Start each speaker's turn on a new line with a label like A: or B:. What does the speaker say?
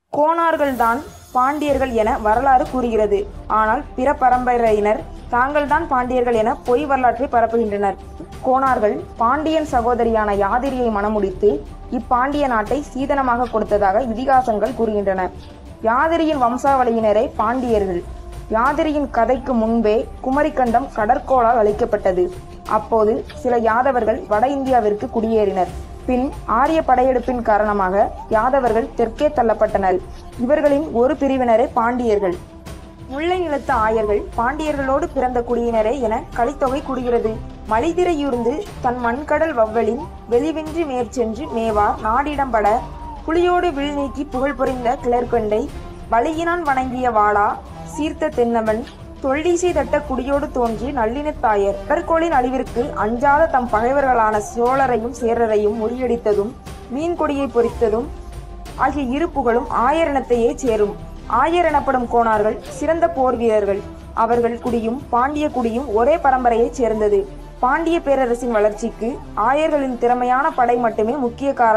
A: கோனார்கள்தான் பாண்டியர்கள் என வரலாறு கூறுகிறது ஆனால் பிற பரம்பரையினர் தாங்கள்தான் பாண்டியர்கள் என பொய் வரலாற்றை பரப்புகின்றனர் கோனார்கள் பாண்டியன் சகோதரியான யாதிரியை மணமுடித்து இப்பாண்டிய நாட்டை சீதனமாக கொடுத்ததாக இதிகாசங்கள் கூறுகின்றன யாதிரியின் வம்சாவளியினரே பாண்டியர்கள் யாதிரியின் கதைக்கு முன்பே குமரிக்கண்டம் கடற்கோளால் அழிக்கப்பட்டது அப்போது சில யாதவர்கள் வட இந்தியாவிற்கு குடியேறினர் பின் ஆரிய படையெடுப்பின் காரணமாக யாதவர்கள் தெற்கே தள்ளப்பட்டனர் இவர்களின் ஒரு பிரிவினரே பாண்டியர்கள் முல்லை நிலத்து ஆயர்கள் பாண்டியர்களோடு பிறந்த குடியினரே என கலித்தொகை கூறுகிறது மலிதிரையூர்ந்து தன் மண்கடல் வவ்வலின் வெளிவின்றி மேற்சென்று மேவார் நாடிடம்பட புலியோடு வில் நீக்கி புகழ் புரிந்த கிளர்கொண்டை வலியினான் வணங்கிய வாளா சீர்த்த தென்னவன் தொல்லிசை தட்ட குடியோடு தோன்றி நல்லினத்தாயர் கடற்கோளின் அழிவிற்கு அஞ்சாத தம் பகைவர்களான சோழரையும் சேரரையும் முறியடித்ததும் மீன் கொடியை பொறித்ததும் ஆகிய இரு புகழும் ஆயரினத்தையே சேரும் ஆயர் எனப்படும் கோணார்கள் சிறந்த போர் வீரர்கள் அவர்கள் குடியும் பாண்டிய குடியும் ஒரே பரம்பரையைச் சேர்ந்தது பாண்டிய பேரரசின் வளர்ச்சிக்கு ஆயர்களின் திறமையான படை மட்டுமே முக்கிய காரணம்